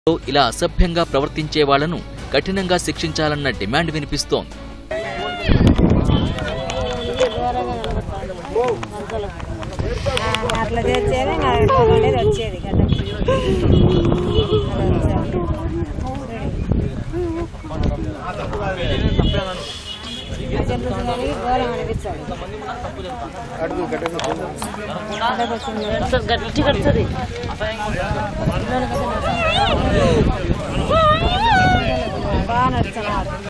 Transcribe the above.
ఇలా అసభ్యంగా ప్రవర్తించే వాళ్లను కఠినంగా శిక్షించాలన్న డిమాండ్ వినిపిస్తోంది అట్లా తెచ్చేది నా ఎక్కువ ఉండేది వచ్చేది గడ్డ ఘోరం అనిపించాలి గట్టి కడుతుంది బాగా నడుస్తున్నారు